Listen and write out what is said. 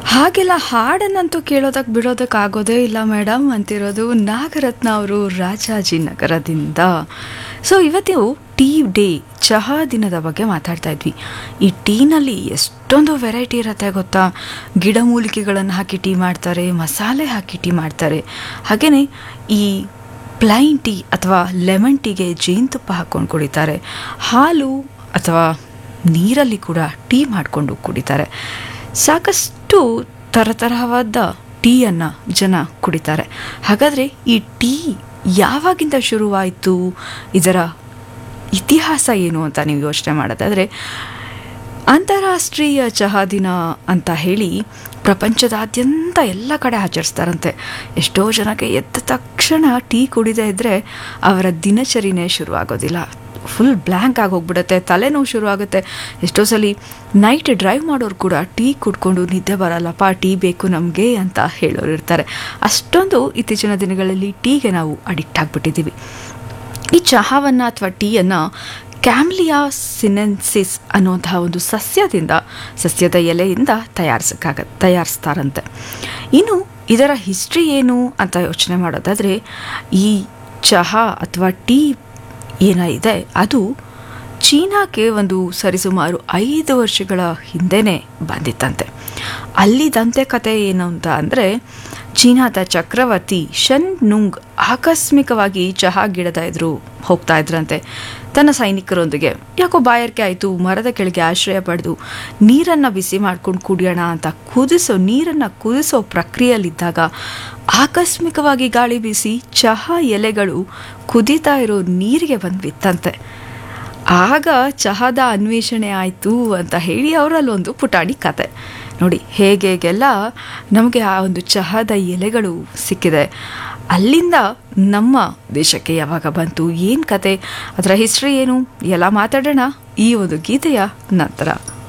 ಹಾಗೆಲ್ಲ ಹಾಡನ್ನಂತೂ ಕೇಳೋದಕ್ಕೆ ಬಿಡೋದಕ್ಕೆ ಆಗೋದೇ ಇಲ್ಲ ಮೇಡಮ್ ಅಂತಿರೋದು ನಾಗರತ್ನ ಅವರು ರಾಜಾಜಿನಗರದಿಂದ ಸೊ ಇವತ್ತು ಟೀ ಡೇ ಚಹಾ ದಿನದ ಬಗ್ಗೆ ಮಾತಾಡ್ತಾ ಇದ್ವಿ ಈ ಟೀನಲ್ಲಿ ಎಷ್ಟೊಂದು ವೆರೈಟಿ ಇರುತ್ತೆ ಗೊತ್ತಾ ಗಿಡಮೂಲಿಕೆಗಳನ್ನು ಹಾಕಿ ಟೀ ಮಾಡ್ತಾರೆ ಮಸಾಲೆ ಹಾಕಿ ಟೀ ಮಾಡ್ತಾರೆ ಹಾಗೆಯೇ ಈ ಪ್ಲೈನ್ ಟೀ ಅಥವಾ ಲೆಮನ್ ಟೀಗೆ ಜೇನುತುಪ್ಪ ಹಾಕ್ಕೊಂಡು ಕುಡಿತಾರೆ ಹಾಲು ಅಥವಾ ನೀರಲ್ಲಿ ಕೂಡ ಟೀ ಮಾಡಿಕೊಂಡು ಕುಡಿತಾರೆ ಸಾಕಷ್ಟು ತರತರವಾದ ಟೀಯನ್ನು ಜನ ಕುಡಿತಾರೆ ಹಾಗಾದರೆ ಈ ಟೀ ಯಾವಾಗಿಂದ ಶುರುವಾಯಿತು ಇದರ ಇತಿಹಾಸ ಏನು ಅಂತ ನೀವು ಯೋಚನೆ ಮಾಡೋದಾದರೆ ಅಂತಾರಾಷ್ಟ್ರೀಯ ಚಹಾ ದಿನ ಅಂತ ಹೇಳಿ ಪ್ರಪಂಚದಾದ್ಯಂತ ಎಲ್ಲ ಕಡೆ ಆಚರಿಸ್ತಾರಂತೆ ಎಷ್ಟೋ ಜನಕ್ಕೆ ಎದ್ದ ತಕ್ಷಣ ಟೀ ಕುಡಿದೇ ಇದ್ದರೆ ಅವರ ದಿನಚರಿನೇ ಶುರುವಾಗೋದಿಲ್ಲ ಫುಲ್ ಬ್ಲ್ಯಾಂಕ್ ಆಗಿ ಹೋಗ್ಬಿಡುತ್ತೆ ತಲೆನೋವು ಶುರು ಆಗುತ್ತೆ ಎಷ್ಟೋ ಸಲ ನೈಟ್ ಡ್ರೈವ್ ಮಾಡೋರು ಕೂಡ ಟೀ ಕುಡ್ಕೊಂಡು ನಿದ್ದೆ ಬರಲ್ಲಪ್ಪ ಟೀ ಬೇಕು ನಮಗೆ ಅಂತ ಹೇಳೋರು ಇರ್ತಾರೆ ಅಷ್ಟೊಂದು ಇತ್ತೀಚಿನ ದಿನಗಳಲ್ಲಿ ಟೀಗೆ ನಾವು ಅಡಿಕ್ಟ್ ಆಗಿಬಿಟ್ಟಿದ್ದೀವಿ ಈ ಚಹಾವನ್ನು ಅಥವಾ ಟೀಯನ್ನು ಕ್ಯಾಮ್ಲಿಯಾ ಸಿನೆನ್ಸಿಸ್ ಅನ್ನುವಂತಹ ಒಂದು ಸಸ್ಯದಿಂದ ಸಸ್ಯದ ಎಲೆಯಿಂದ ತಯಾರಿಸಕ್ಕಾಗ ತಯಾರಿಸ್ತಾರಂತೆ ಇನ್ನು ಇದರ ಹಿಸ್ಟ್ರಿ ಏನು ಅಂತ ಯೋಚನೆ ಮಾಡೋದಾದರೆ ಈ ಚಹಾ ಅಥವಾ ಟೀ ಏನಿದೆ ಅದು ಚೀನಾಕ್ಕೆ ಒಂದು ಸರಿಸುಮಾರು ಐದು ವರ್ಷಗಳ ಹಿಂದೆನೇ ಬಂದಿತ್ತಂತೆ ಅಲ್ಲಿ ದಂತೆ ಕತೆ ಏನು ಅಂತ ಅಂದರೆ ಚೀನಾದ ಚಕ್ರವರ್ತಿ ಶನ್ ನುಂಗ್ ಆಕಸ್ಮಿಕವಾಗಿ ಚಹಾ ಗಿಡದ ಎದುರು ಹೋಗ್ತಾ ಇದ್ರಂತೆ ತನ್ನ ಸೈನಿಕರೊಂದಿಗೆ ಯಾಕೋ ಬಾಯಾರಿಕೆ ಆಯಿತು ಮರದ ಕೆಳಗೆ ಆಶ್ರಯ ಪಡೆದು ನೀರನ್ನು ಬಿಸಿ ಮಾಡ್ಕೊಂಡು ಕುಡಿಯೋಣ ಅಂತ ಕುದಿಸೋ ನೀರನ್ನು ಕುದಿಸೋ ಪ್ರಕ್ರಿಯೆಯಲ್ಲಿದ್ದಾಗ ಆಕಸ್ಮಿಕವಾಗಿ ಗಾಳಿ ಬೀಸಿ ಚಹಾ ಎಲೆಗಳು ಕುದೀತಾ ಇರೋ ನೀರಿಗೆ ಬಂದು ಬಿತ್ತಂತೆ ಆಗ ಚಹಾದ ಅನ್ವೇಷಣೆ ಆಯಿತು ಅಂತ ಹೇಳಿ ಅವರಲ್ಲೊಂದು ಪುಟಾಣಿ ಕತೆ ನೋಡಿ ಹೇಗೆಲ್ಲ ನಮಗೆ ಆ ಒಂದು ಚಹಾದ ಎಲೆಗಳು ಸಿಕ್ಕಿದೆ ಅಲ್ಲಿಂದ ನಮ್ಮ ದೇಶಕ್ಕೆ ಯಾವಾಗ ಬಂತು ಏನು ಕತೆ ಅದರ ಹಿಸ್ಟ್ರಿ ಏನು ಎಲ್ಲ ಮಾತಾಡೋಣ ಈ ಒಂದು ಗೀತೆಯ ನಂತರ